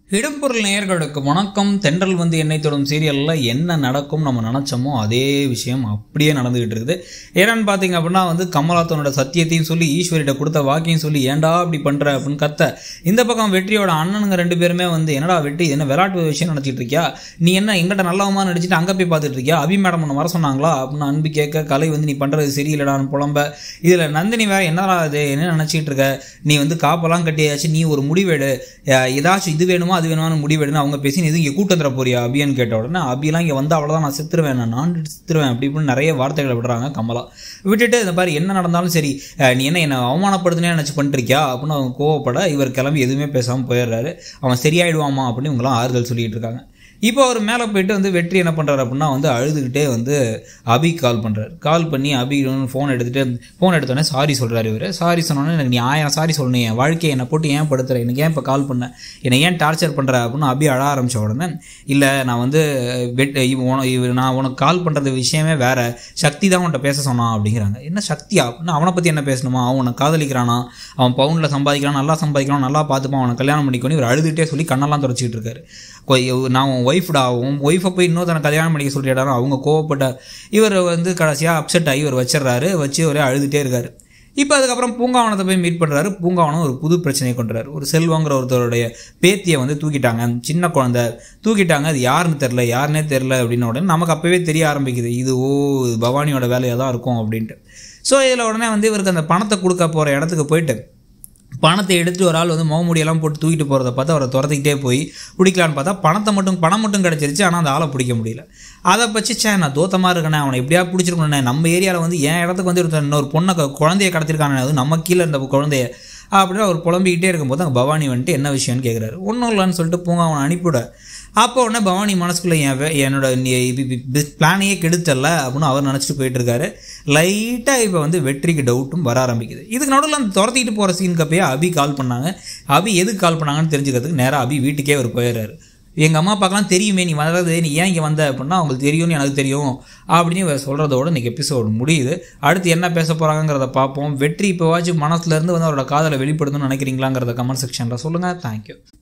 இடம்பொருள் நேயர்களுக்கு வணக்கம் தென்றல் வந்து என்னை தொடும் சீரியலில் என்ன நடக்கும் நம்ம நினச்சோமோ அதே விஷயம் அப்படியே நடந்துகிட்டு இருக்குது ஏன்னு பார்த்தீங்க அப்படின்னா வந்து கமலாத்தனோட சத்தியத்தையும் சொல்லி ஈஸ்வரிட்ட கொடுத்த வாக்கையும் சொல்லி ஏன்டா அப்படி பண்ணுற அப்படின்னு கத்த இந்த பக்கம் வெற்றியோட அண்ணனுங்க ரெண்டு பேருமே வந்து என்னடா வெற்றி என்ன விளையாட்டு விஷயம் நினச்சிட்டு இருக்கியா நீ என்ன எங்கிட்ட நல்லவமா நடிச்சிட்டு அங்கே போய் பார்த்துட்டு இருக்கியா அபி மேடம் ஒன்று வர சொன்னாங்களா அப்படின்னு அன்பு கேட்க கலை வந்து நீ பண்ணுறது சரியில்லடான்னு புலம்ப இதில் நந்தினி வேற என்னடா இது என்ன நினச்சிட்டு இருக்க நீ வந்து காப்பெல்லாம் கட்டியாச்சு நீ ஒரு முடிவெடு அஹ் ஏதாச்சும் இது வேணுமா அது வேணுமான்னு முடிவெடுன்னு அவங்க பேசி நீ எதுவும் இங்கே கூட்டம் தர போறியா அபியான்னு கேட்ட உடனே அபிலாம் இங்கே வந்து அவ்வளோதான் நான் செத்துருவேன் நான் நான் செத்துருவேன் அப்படி இப்படின்னு நிறைய வார்த்தைகளை விடுறாங்க கமலா விட்டுட்டு இந்த மாதிரி என்ன நடந்தாலும் சரி அஹ் நீ என்ன என்னை அவமானப்படுத்தினே நினச்சி பண்ணிருக்கியா அப்படின்னு அவங்க கோவப்பட இவர் கிளம்பி எதுவுமே பேசாமல் போயிடுறாரு அவன் சரியாயிடுவாமா அப்படின்னு இவங்களாம் ஆறுதல் சொல்லிட்டு இருக்காங்க இப்போ அவர் மேலே போயிட்டு வந்து வெற்றி என்ன பண்ணுறாரு அப்படின்னா வந்து அழுதுகிட்டே வந்து அபி கால் பண்ணுறாரு கால் பண்ணி அபி ஃபோன் எடுத்துகிட்டு ஃபோன் எடுத்தோடனே சாரி சொல்கிறாரு இவர் சாரி சொன்னோன்னே எனக்கு நீ ஆயிரம் சாரி சொல்லணும் என் வாழ்க்கையை என்னை போட்டு ஏன் படுத்துற எனக்கு ஏன் இப்போ கால் பண்ண என்னை ஏன் டார்ச்சர் பண்ணுற அப்படின்னு அபி அழ ஆரம்பித்த உடனே இல்லை நான் வந்து வெட் இவ- உன- இவ- நான் உனக்கு கால் பண்ணுறது விஷயமே வேற சக்தி தான் உன்கிட்ட பேச சொன்னான் அப்படிங்கிறாங்க என்ன சக்தியா அப்படின்னா அவனை பற்றி என்ன பேசணுமா அவன் உன்னை காதலிக்கிறானா அவன் பவுனில் சம்பாதிக்கிறான் நல்லா சம்பாதிக்கிறான் நல்லா பார்த்துப்பான் அவனை கல்யாணம் பண்ணிக்கணும் இவர் அழுதுகிட்டே சொல்லி கண்ணெல்லாம் தொடச்சிக்கிட்டு இருக்காரு கொ- இவ- நான் உன் ஒய்ஃப்டா உன் ஒய்ஃபை போய் இன்னொருத்தனை கல்யாணம் பண்ணிக்க சொல்லிட்டாரு அவங்க கோவப்பட்ட இவர் வந்து கடைசியாக அப்செட் ஆகி இவர் வச்சிடுறாரு வச்சு ஒரே அழுதுகிட்டே இருக்காரு இப்போ அதுக்கப்புறம் பூங்காவனத்தை போய் மீட் பண்ணுறாரு பூங்காவனம் ஒரு புது பிரச்சனையை கொண்டுறாரு ஒரு செல்வங்கிற ஒருத்தருடைய பேத்தியை வந்து தூக்கிட்டாங்க சின்ன குழந்தை தூக்கிட்டாங்க அது யாருன்னு தெரில யாருன்னே தெரில அப்படின்ன உடனே நமக்கு அப்போவே தெரிய ஆரம்பிக்குது இது ஓ இது பவானியோட வேலையாக தான் இருக்கும் அப்படின்ட்டு ஸோ இதில் உடனே வந்து இவருக்கு அந்த பணத்தை கொடுக்க போகிற இடத்துக்கு போயிட்டு பணத்தை எடுத்துட்டு ஒரு ஆள் வந்து முகமூடியெல்லாம் போட்டு தூக்கிட்டு போகிறத பார்த்து அவரை துரத்திக்கிட்டே போய் பிடிக்கலான்னு பார்த்தா பணத்தை மட்டும் பணம் மட்டும் கிடச்சிருச்சு ஆனால் அந்த ஆளை பிடிக்க முடியல அதை பற்றி சே நான் தோத்தமாக இருக்கேனே அவனை எப்படியா பிடிச்சிருக்கணுண்ணே நம்ம ஏரியாவில் வந்து என் இடத்துக்கு வந்து ஒருத்தன் இன்னொரு பொண்ணை க- குழந்தைய கடத்திருக்கானே அது நம்ம கீழே இருந்த குழந்தைய அப்படின்னு அவர் புலம்பிக்கிட்டே இருக்கும்போது அங்கே பவானி வந்துட்டு என்ன விஷயம்னு கேட்குறாரு ஒன்றும் இல்லைன்னு சொல்லிட்டு பூங்கா அவனை அனுப்பிவிட அப்போ உடனே பவானி மனசுக்குள்ளே என் வே- என்னோட பிளானையே கெடுத்தல அப்படின்னு அவர் நினச்சிட்டு போயிட்டு இருக்காரு லைட்டாக இப்போ வந்து வெற்றிக்கு டவுட்டும் வர ஆரம்பிக்குது இதுக்கு நடுவில் அந்த துரத்திக்கிட்டு போகிற சீனுக்கு அப்பயே அபி கால் பண்ணாங்க அபி எதுக்கு கால் பண்ணாங்கன்னு தெரிஞ்சுக்கிறதுக்கு நேராக அபி வீட்டுக்கே அவர் போயிடுறாரு எங்கள் அம்மா அப்பாக்கெல்லாம் தெரியுமே நீ வந்தது நீ ஏன் இங்கே வந்த அப்படின்னா அவங்களுக்கு தெரியும்னு எனக்கு தெரியும் அப்படின்னு இவர் சொல்கிறதோட இன்றைக்கி எபிசோடு முடியுது அடுத்து என்ன பேச போகிறாங்கிறத பார்ப்போம் வெற்றி இப்போவாச்சும் மனசுலேருந்து வந்து அவரோட காதலை வெளிப்படுத்தணும்னு நினைக்கிறீங்களாங்கிறத கமெண்ட் செக்ஷனில் சொல்லுங்கள் தேங்க்யூ